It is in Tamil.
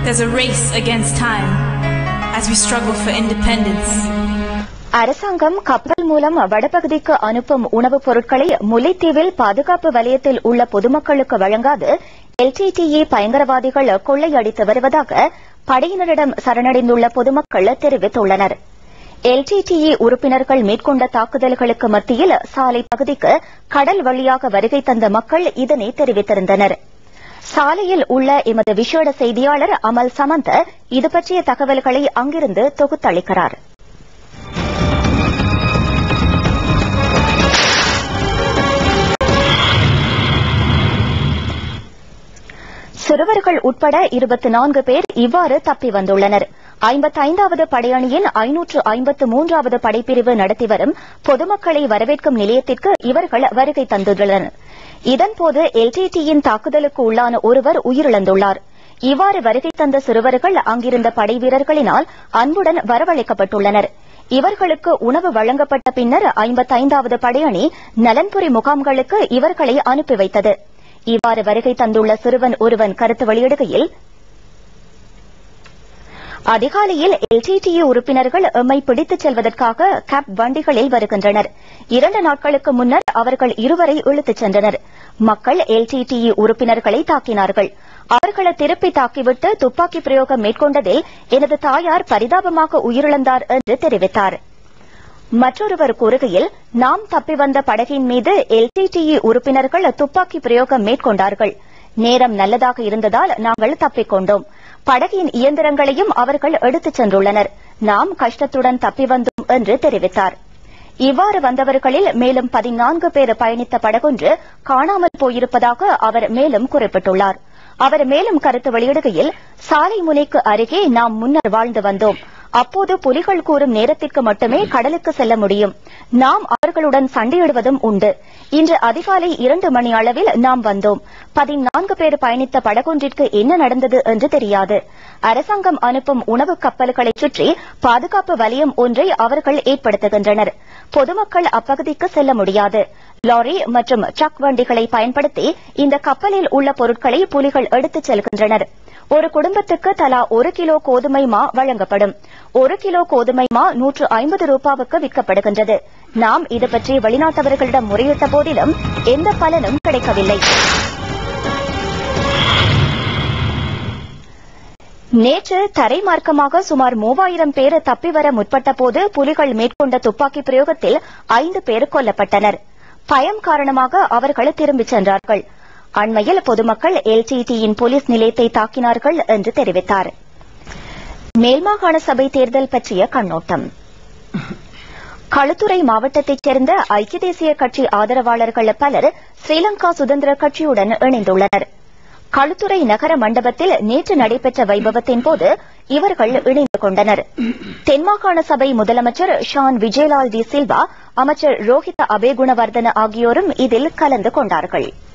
There's a race against time as we struggle for independence. அரசாங்கம் கப்பல் மூலம் வடபகுதிக்கு அனுப்பும் உணவுப் பொருட்களை முல்லைத்தீவில் பாதுகாப்பு வலயத்தில் உள்ள பொதுமக்களுக்கு வழங்காது எல்டிடிஇ பயங்கரவாதிகள் கொள்ளையடித்து வருவதாக படையினரிடம் சரணடைந்துள்ள பொதுமக்கள் தெரிவித்துள்ளனர் எல்டிடிஇ உறுப்பினர்கள் மேற்கொண்ட தாக்குதல்களுக்கு மத்தியில் சாலை பகுதிக்கு கடல் வழியாக வருகை தந்த மக்கள் இதனை தெரிவித்திருந்தனர் சாலையில் உள்ள எமது விசேட செய்தியாளர் அமல் சமந்த இது பற்றிய தகவல்களை அங்கிருந்து தொகுத்தளிக்கிறார் சிறுவர்கள் உட்பட இருபத்தி நான்கு பேர் இவ்வாறு தப்பி வந்துள்ளனர் ஐம்பத்தைந்தாவது படையணியின் ஐநூற்று ஐம்பத்து மூன்றாவது படைப்பிரிவு நடத்தி வரும் பொதுமக்களை வரவேற்கும் நிலையத்திற்கு இவர்கள் வருகை தந்துள்ளனர் இதன்போது எல்டிடியின் தாக்குதலுக்கு உள்ளான ஒருவர் உயிரிழந்துள்ளார் இவ்வாறு வருகை தந்த சிறுவர்கள் அங்கிருந்த படை வீரர்களினால் அன்புடன் வரவழைக்கப்பட்டுள்ளனர் இவர்களுக்கு உணவு வழங்கப்பட்ட பின்னர் ஐம்பத்தைந்தாவது படையணி நலன்புரி முகாம்களுக்கு இவர்களை அனுப்பி வைத்தது இவ்வாறு வருகை தந்துள்ள சிறுவன் ஒருவன் கருத்து வெளியிடுகையில் அதிகாலையில் எல்டிடிஇ உறுப்பினர்கள் எம்மை பிடித்துச் செல்வதற்காக கேப் வண்டிகளில் வருகின்றனர் இரண்டு நாட்களுக்கு முன்னர் அவர்கள் இருவரை இழுத்துச் சென்றனர் மக்கள் எல்டிடிஇ உறுப்பினர்களை தாக்கினார்கள் அவர்களை திருப்பி தாக்கிவிட்டு துப்பாக்கி பிரயோகம் மேற்கொண்டதில் எனது தாயார் பரிதாபமாக உயிரிழந்தார் என்று தெரிவித்தார் மற்றொருவர் கூறுகையில் நாம் தப்பி வந்த படகின் மீது எல்டிடிஇ உறுப்பினர்கள் துப்பாக்கி பிரயோகம் மேற்கொண்டார்கள் நேரம் நல்லதாக இருந்ததால் நாங்கள் தப்பிக் கொண்டோம் படகின் இயந்திரங்களையும் அவர்கள் எடுத்துச் சென்றுள்ளனர் நாம் கஷ்டத்துடன் தப்பி வந்தோம் என்று தெரிவித்தார் இவ்வாறு வந்தவர்களில் மேலும் பதினான்கு பேர் பயணித்த படகொன்று காணாமல் போயிருப்பதாக அவர் மேலும் குறிப்பிட்டுள்ளார் அவர் மேலும் கருத்து வெளியிடுகையில் சாலை முனைக்கு அருகே நாம் முன்னர் வாழ்ந்து வந்தோம் அப்போது புலிகள் கூறும் நேரத்திற்கு மட்டுமே கடலுக்கு செல்ல முடியும் நாம் அவர்களுடன் சண்டையிடுவதும் உண்டு இன்று அதிகாலை இரண்டு மணி அளவில் நாம் வந்தோம் பதினான்கு பேர் பயணித்த படகொன்றிற்கு என்ன நடந்தது என்று தெரியாது அரசாங்கம் அனுப்பும் உணவு கப்பல்களை சுற்றி பாதுகாப்பு வலயம் ஒன்றை அவர்கள் ஏற்படுத்துகின்றனர் பொதுமக்கள் அப்பகுதிக்கு செல்ல முடியாது லாரி மற்றும் ட்ரக் வண்டிகளை பயன்படுத்தி இந்த கப்பலில் உள்ள பொருட்களை புலிகள் எடுத்துச் செல்கின்றனர் ஒரு குடும்பத்துக்கு தலா ஒரு கிலோ கோதுமை மா வழங்கப்படும் ஒரு கிலோ கோதுமை மா நூற்று ஐம்பது ரூபாவுக்கு விற்கப்படுகின்றது நாம் இது பற்றி வெளிநாட்டவர்களிடம் முறையிட்ட போதிலும் எந்த பலனும் கிடைக்கவில்லை நேற்று தரைமார்க்கமாக சுமார் மூவாயிரம் பேர் தப்பி வர முற்பட்ட போது புலிகள் மேற்கொண்ட துப்பாக்கி பிரயோகத்தில் ஐந்து பேர் கொல்லப்பட்டனர் பயம் காரணமாக அவர்கள் திரும்பிச் சென்றார்கள் அண்மையில் பொதுமக்கள் எல்டிடியின் போலீஸ் நிலையத்தை தாக்கினார்கள் என்று தெரிவித்தார் மேல்மாகாண சபை தேர்தல் பற்றிய கண்ணோட்டம் களுத்துறை மாவட்டத்தைச் சேர்ந்த ஐக்கிய தேசிய கட்சி ஆதரவாளர்கள் பலர் ஸ்ரீலங்கா சுதந்திர கட்சியுடன் இணைந்துள்ளனர் களுத்துறை நகர மண்டபத்தில் நேற்று நடைபெற்ற வைபவத்தின் போது இவர்கள் இணைந்து கொண்டனர் தென்மாகாண சபை முதலமைச்சர் ஷான் விஜயலால் டி சில்வா அமைச்சர் ரோஹித அபேகுணவர்தன ஆகியோரும் இதில் கலந்து கொண்டார்கள்